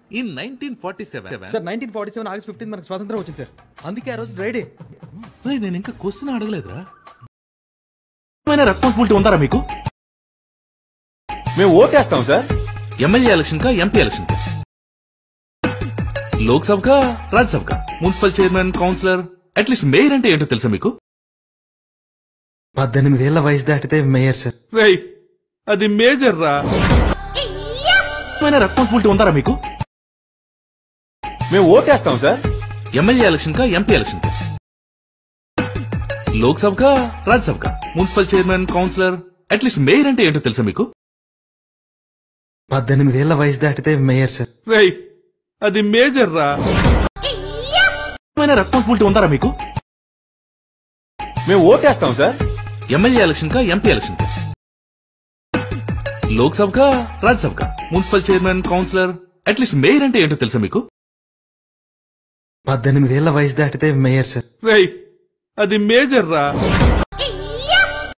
in nineteen forty seven sir nineteen forty seven August fifteen మనకు స్వాతంత్రం వచ్చింది sir అందుకే ఆ రోజు డ్రైడే నేను ఇంకా క్వశ్చన్ అడగలేదురా రెస్పాన్సిబిలిటీ ఉందారా మీకు మేము ఓటేస్తాం సార్ ఎమ్మెల్యే ఎలక్షన్ కా ఎంపీ ఎలక్షన్ కా లోక్ సభ కా రాజ్యసభ కా municipal chairman councillor at least mayor అంటే ఏంటో తెలుసా మీకు పద్దెనిమిది ఏళ్ల వయసు దాటితే మేయర్ సార్ రై అది మేజర్ రా రెస్పాన్సిబిలిటీ ఉందారా మీకు మేము ఓటేస్తాం సార్ ఎమ్మెల్యే ఎలక్షన్ కా ఎంపీ ఎలక్షన్ కా లోక్ సభ కా రాజ్యసభ కా municipal chairman councillor at least mayor అంటే ఏంటో తెలుసా మీకు పద్దెనిమిది ఏళ్ల వయసు దాటితే మేయర్ సార్ రై అది మేజర్ రా రెస్పాన్సిబిలిటీ ఉందారా మీకు మేము ఓటేస్తాం సార్ ఎమ్మెల్యే ఎలక్షన్ కా ఎంపీ ఎలక్షన్ కా లోక్ సభ కా రాజ్యసభ కా municipal chairman councillor at least mayor అంటే ఏంటో తెలుసా మీకు పద్దెనిమిది ఏళ్ల వయసు దాటితే మేయర్ సార్ రై అది మేజర్ రా